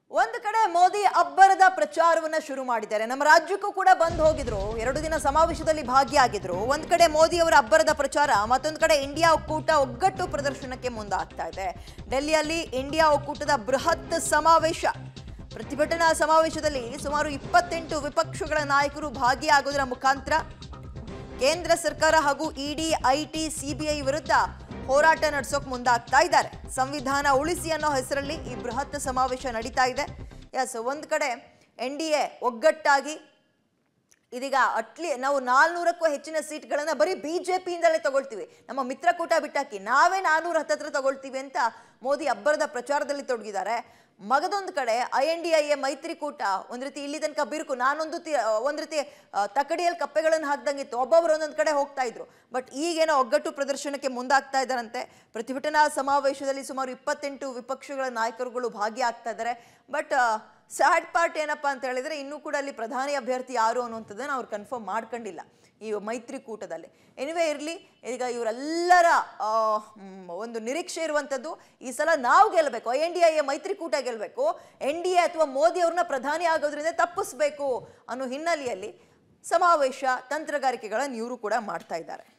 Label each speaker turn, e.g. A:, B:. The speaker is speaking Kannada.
A: ಒಂದು ಕಡೆ ಮೋದಿ ಅಬ್ಬರದ ಪ್ರಚಾರವನ್ನ ಶುರು ಮಾಡಿದ್ದಾರೆ ನಮ್ಮ ರಾಜ್ಯಕ್ಕೂ ಕೂಡ ಬಂದ್ ಹೋಗಿದ್ರು ಎರಡು ದಿನ ಸಮಾವೇಶದಲ್ಲಿ ಭಾಗಿಯಾಗಿದ್ರು ಒಂದ್ ಕಡೆ ಮೋದಿ ಅವರ ಅಬ್ಬರದ ಪ್ರಚಾರ ಮತ್ತೊಂದು ಕಡೆ ಇಂಡಿಯಾ ಒಕ್ಕೂಟ ಒಗ್ಗಟ್ಟು ಪ್ರದರ್ಶನಕ್ಕೆ ಮುಂದಾಗ್ತಾ ಇದೆ ಡೆಲ್ಲಿಯಲ್ಲಿ ಇಂಡಿಯಾ ಒಕ್ಕೂಟದ ಬೃಹತ್ ಸಮಾವೇಶ ಪ್ರತಿಭಟನಾ ಸಮಾವೇಶದಲ್ಲಿ ಸುಮಾರು ಇಪ್ಪತ್ತೆಂಟು ವಿಪಕ್ಷಗಳ ನಾಯಕರು ಭಾಗಿಯಾಗೋದರ ಮುಖಾಂತರ ಕೇಂದ್ರ ಸರ್ಕಾರ ಹಾಗೂ ಇಡಿ ಐಟಿ ಸಿಬಿಐ ವಿರುದ್ಧ ಹೋರಾಟ ನಡೆಸೋಕ್ ಮುಂದಾಗ್ತಾ ಇದ್ದಾರೆ ಸಂವಿಧಾನ ಉಳಿಸಿ ಅನ್ನೋ ಹೆಸರಲ್ಲಿ ಈ ಬೃಹತ್ ಸಮಾವೇಶ ನಡೀತಾ ಇದೆ ಎಸ್ ಒಂದ್ ಕಡೆ ಎನ್ ಡಿ ಎ ಒಗ್ಗಟ್ಟಾಗಿ ಇದೀಗ ಅಟ್ಲಿ ನಾವು ನಾಲ್ನೂರಕ್ಕೂ ಹೆಚ್ಚಿನ ಸೀಟ್ಗಳನ್ನ ಬರೀ ಬಿಜೆಪಿಯಿಂದಲೇ ತಗೊಳ್ತೀವಿ ನಮ್ಮ ಮಿತ್ರಕೂಟ ಬಿಟ್ಟಾಕಿ ನಾವೇ ನಾನೂರ ಹತ್ತತ್ರ ತಗೊಳ್ತೀವಿ ಅಂತ ಮೋದಿ ಅಬ್ಬರದ ಪ್ರಚಾರದಲ್ಲಿ ತೊಡಗಿದ್ದಾರೆ ಮಗದೊಂದು ಕಡೆ I N D I A ಮೈತ್ರಿಕೂಟ ಒಂದ್ ರೀತಿ ಇಲ್ಲಿ ತನಕ ಬಿರುಕು ನಾನೊಂದು ತಿ- ಒಂದ್ ರೀತಿ ಆ, ತಕಡಿಯಲ್ಲಿ ಕಪ್ಪೆಗಳನ್ನು ಹಾಕ್ದಂಗಿತ್ತು ಒಬ್ಬೊಬ್ರು ಒಂದೊಂದು ಕಡೆ ಹೋಗ್ತಾ ಇದ್ರು ಬಟ್ ಈಗೇನೋ ಒಗ್ಗಟ್ಟು ಪ್ರದರ್ಶನಕ್ಕೆ ಮುಂದಾಗ್ತಾ ಇದ್ದಾರಂತೆ ಪ್ರತಿಭಟನಾ ಸಮಾವೇಶದಲ್ಲಿ ಸುಮಾರು ಇಪ್ಪತ್ತೆಂಟು ವಿಪಕ್ಷಗಳ ನಾಯಕರುಗಳು ಭಾಗಿಯಾಗ್ತಾ ಇದ್ದಾರೆ ಬಟ್ ಸ್ಯಾಡ್ ಪಾರ್ಟ್ ಏನಪ್ಪಾ ಅಂತ ಹೇಳಿದ್ರೆ ಇನ್ನೂ ಕೂಡ ಅಲ್ಲಿ ಪ್ರಧಾನಿ ಅಭ್ಯರ್ಥಿ ಯಾರು ಅನ್ನುವಂಥದ್ದನ್ನು ಅವ್ರು ಕನ್ಫರ್ಮ್ ಮಾಡ್ಕೊಂಡಿಲ್ಲ ಈ ಮೈತ್ರಿಕೂಟದಲ್ಲಿ ಎನಿವೇ ಇರಲಿ ಈಗ ಇವರೆಲ್ಲರ ಆ, ಮ್, ಒಂದು ನಿರೀಕ್ಷೆ ಇರುವಂಥದ್ದು ಈ ಸಲ ನಾವು ಗೆಲ್ಲಬೇಕು ಎನ್ ಡಿ ಎ ಮೈತ್ರಿಕೂಟ ಗೆಲ್ಲಬೇಕು ಎನ್ ಡಿ ಎ ಅಥವಾ ಮೋದಿ ಅವ್ರನ್ನ ಪ್ರಧಾನಿ ಆಗೋದ್ರಿಂದ ತಪ್ಪಿಸ್ಬೇಕು ಅನ್ನೋ ಹಿನ್ನೆಲೆಯಲ್ಲಿ ಸಮಾವೇಶ ತಂತ್ರಗಾರಿಕೆಗಳನ್ನು ಇವರು ಕೂಡ ಮಾಡ್ತಾ ಇದ್ದಾರೆ